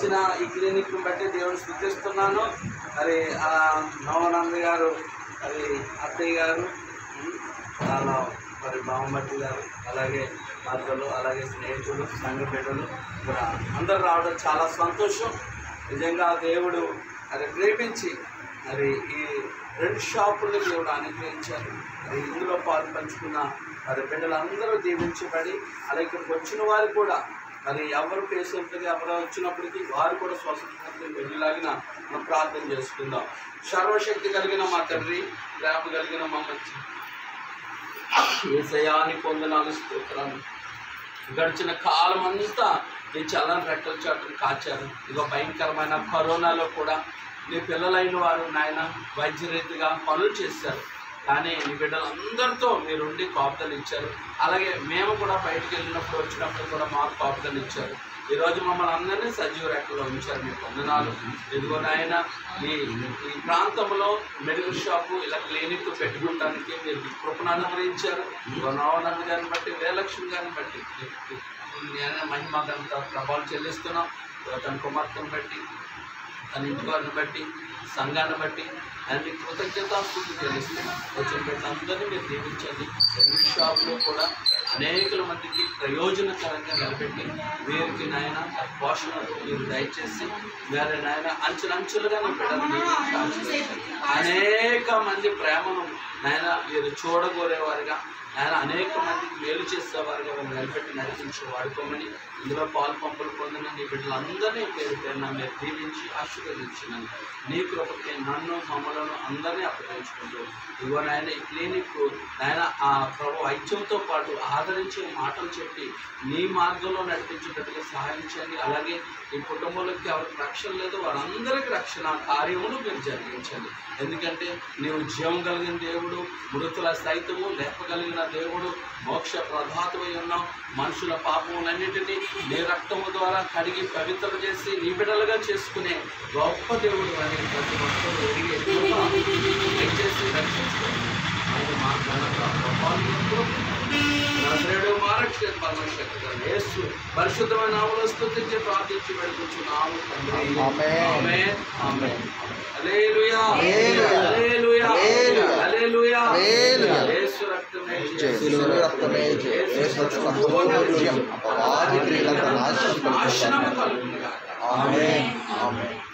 ఇచ్చిన ఈ క్లినిక్ని బట్టి దేవుని స్థుతిస్తున్నాను మరి ఆ నవానంద్ గారు మరి అత్తయ్య గారు ఉమ్, వాళ్ళ మరి బామ్మట్టి గారు అలాగే మద్దలు అలాగే స్నేహితులు సంఘ బిడ్డలు ఇక్కడ అందరూ రావడం చాలా సంతోషం నిజంగా దేవుడు మరి ప్రేమించి మరి ఈ రెండు షాపుల్ని దేవుడు అనుగ్రహించారు మరి ఇందులో పాలు పంచుకున్న మరి బిడ్డలందరూ దీవించబడి అలాగే ఇక్కడికి వచ్చిన వారు కూడా మరి ఎవరు పేషెంట్గా ఎవరు వచ్చినప్పటికీ వారు కూడా స్వస్థత వెళ్ళిలాగిన మనం ప్రార్థన చేసుకుందాం సర్వశక్తి కలిగిన మా తండ్రి ప్రేమ కలిగిన మా మంచి ఏసయాన్ని పొందనాలు స్తోత్రాలు గడిచిన కాలం అంతా నీ చల్లని రెక్కల చాటును కాచారు ఇదిగో భయంకరమైన కరోనాలో కూడా నీ పిల్లలైన వారు నాయన వైద్యరీతిగా పనులు చేశారు కానీ నీ బిడ్డలందరితో మీరుండి కాపుదలు ఇచ్చారు అలాగే మేము కూడా బయటికి వెళ్ళినప్పుడు వచ్చినప్పుడు కూడా మాకు కాపుదలు ఇచ్చారు ఈరోజు మమ్మల్ని అందరినీ సజీవ రెక్కలో ఉంచారు మీ వందనాలు ఇదిగో నాయన ఈ ఈ ప్రాంతంలో మెడికల్ షాపు ఇలా క్లినిక్ పెట్టుకోవడానికి మీరు మీ కృపను అనుగ్రహించారు ఇదిగో నవానంద్ గారిని బట్టి వేలక్ష్మి గారిని బట్టి నేను మహిమ గంత ప్రభావం చెల్లిస్తున్నాం ఇదిగో తన కుమార్తెను బట్టి తన ఇంటి వారిని బట్టి సంఘాన్ని బట్టి అన్ని కృతజ్ఞతాస్తుతి చెల్లిస్తున్నాం వచ్చిన బిడ్డలందరినీ మీరు దీవించండి సెవెన్ షాప్లో కూడా అనేకుల మందికి ప్రయోజనకరంగా నిలబెట్టి వీరికి నాయన పోషణ మీరు దయచేసి వేరే నాయన అంచులంచులుగా మీ బిడ్డలు దీవించి ఆశీర్వదించండి. అనేక మంది ప్రేమను నాయన మీరు చూడగోరేవారుగా ఆయన అనేక మందికి మేలు చేసేవారుగా వాళ్ళు నిలబెట్టి నడిపించి వాడుకోమని ఇందులో పాలు పంపులు పొందిన నీ బిడ్డలందరినీ పేరు పేరున మీరు దీవించి ఆశీర్వదించినాను నీ కృపకి నన్ను మమ్మలను అందరినీ అప్పగించుకుంటూ ఇదిగో నాయన ఈ క్లినిక్ నాయన ఆ ప్రభు ఐక్యంతో పాటు ఆదరించే మాటలు చెప్పి నీ మార్గంలో నడిపించేటట్టుగా సహాయం చేయండి అలాగే ఈ కుటుంబంలోకి ఎవరికి రక్షణ లేదు వారందరికీ రక్షణ కార్యములు మీరు జరిగించండి ఎందుకంటే నీవు జీవం కలిగిన దేవుడు మృతుల సైతము లేపగలిగిన దేవుడు మోక్ష ప్రధాతమై ఉన్నావు మనుషుల పాపములన్నింటినీ నీ రక్తము ద్వారా కడిగి పవిత్ర చేసి నీ బిడ్డలుగా చేసుకునే గొప్ప దేవుడు అని ప్రతి ఒక్కరు ఎదిగే కృప దయచేసి రక్షించుకోండి ఆయన మా ఘనత ప్రభావం ఎప్పుడూ నజరేయుడు మారక్ష పరమశక్తి యేసు పరిశుద్ధమైన నామములో స్తుతించి ప్రార్థించి పెడుకుంటున్నాము తండ్రి ఆమేన్. ఆమేన్ ఆమేన్ హల్లెలూయా హల్లెలూయా. హల్లెలూయా హల్లెలూయా. హల్లెలూయా హల్లెలూయా. యేసు రక్తమే జయ శిలువ రక్తమే జయ యేసు రక్తము విజయం అపవాది క్రియలకు నాశనం నాశనము కలుగును. కలుగునుగాక. ఆమేన్ ఆమేన్